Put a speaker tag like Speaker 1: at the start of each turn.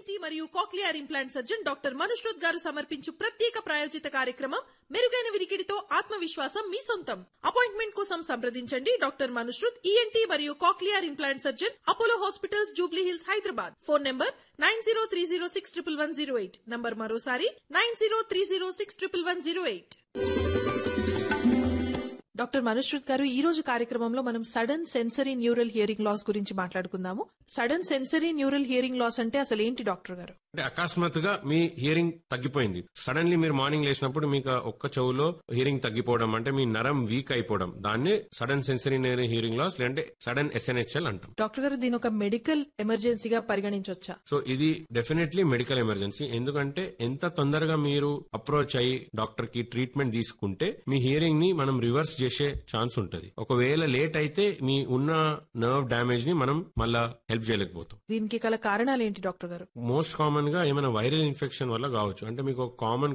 Speaker 1: ENT మరియు cochlear implant surgeon doctor Manushrut గారు సమర్పించు ప్రత్యేక ప్రాయోజిత కార్యక్రమం మెరుగైన వినికిడితో ఆత్మవిశ్వాసం మీ సొంతం అపాయింట్మెంట్ కోసం సంప్రదించండి డాక్టర్ మనుష్రుత్ ఈఎన్టీ మరియు cochlear implant surgeon Apollo hospitals Jubilee Hills Hyderabad phone number nine zero three zero six triple one zero eight number మరోసారి nine zero three zero six triple one zero eight doctor Manushrut గారు ఈ రోజు కార్యక్రమంలో మనం sudden sensory neural hearing loss గురించి మాట్లాడుకుందాము sudden sensory neural hearing loss అంటే అసలు ఏంటి డాక్టర్ గారు
Speaker 2: అంటే అకస్మాత్తుగా మీ హియరింగ్ తగ్గిపోయింది సడన్లీ మీరు మార్నింగ్ లేచినప్పుడు మీకు ఆ ఒక్క చెవులో హియరింగ్ తగ్గిపోవడం అంటే మీ నరం వీక్ అయిపోవడం దాన్ని సడన్ సెన్సరీ హియరింగ్ లాస్ లేదంటే సడన్ ఎస్ఎన్హెచ్ఎల్ అంటాం
Speaker 1: డాక్టర్ గారు దీని ఒక మెడికల్ ఎమర్జెన్సీగా పరిగణించవచ్చా
Speaker 2: సో ఇది డెఫినెట్లీ మెడికల్ ఎమర్జెన్సీ ఎందుకంటే ఎంత తొందరగా మీరు అప్రోచ్ అయ్యి డాక్టర్ కి ట్రీట్మెంట్ తీసుకుంటే మీ హియరింగ్ ని మనం రివర్స్ చేసే ఛాన్స్ ఉంటుంది ఒకవేళ లేట్ అయితే మీ ఉన్న నర్వ్ డ్యామేజ్ ని మనం మళ్ళా హెల్ప్ చేయలేకపోతాం
Speaker 1: దీనికి గల కారణాలు ఏంటి డాక్టర్ గారు
Speaker 2: మోస్ట్ కామన్ గా ఏమైనా వైరల్ ఇన్ఫెక్షన్ వల్ల కావచ్చు అంటే మీకు కామన్